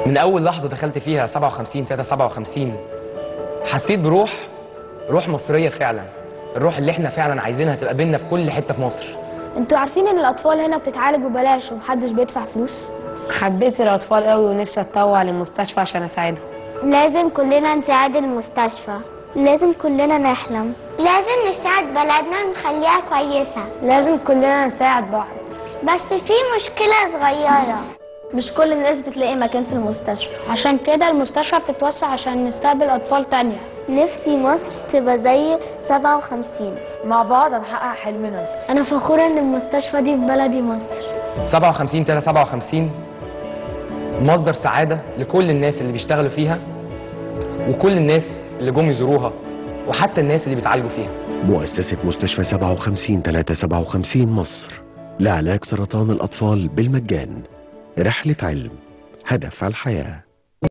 من اول لحظه دخلت فيها 57 3 57 حسيت بروح روح مصريه فعلا الروح اللي احنا فعلا عايزينها تبقى بينا في كل حته في مصر انتوا عارفين ان الاطفال هنا بتتعالج ببلاش ومحدش بيدفع فلوس حبيت الاطفال قوي ونفسي اتطوع للمستشفى عشان اساعدهم لازم كلنا نساعد المستشفى لازم كلنا نحلم لازم نساعد بلدنا ونخليها كويسة لازم كلنا نساعد بعض بس في مشكلة صغيرة مش كل الناس بتلاقي مكان في المستشفى عشان كده المستشفى بتتوسع عشان نستقبل اطفال تانية نفسي مصر تبقى زي 57 مع بعض هنحقق حلمنا انا فخورة ان المستشفى دي في بلدي مصر 57 3 57 مصدر سعاده لكل الناس اللي بيشتغلوا فيها وكل الناس اللي جم يزوروها وحتى الناس اللي بيتعالجوا فيها مؤسسة مستشفى 57 357 مصر لعلاج سرطان الأطفال بالمجان رحلة علم هدف الحياه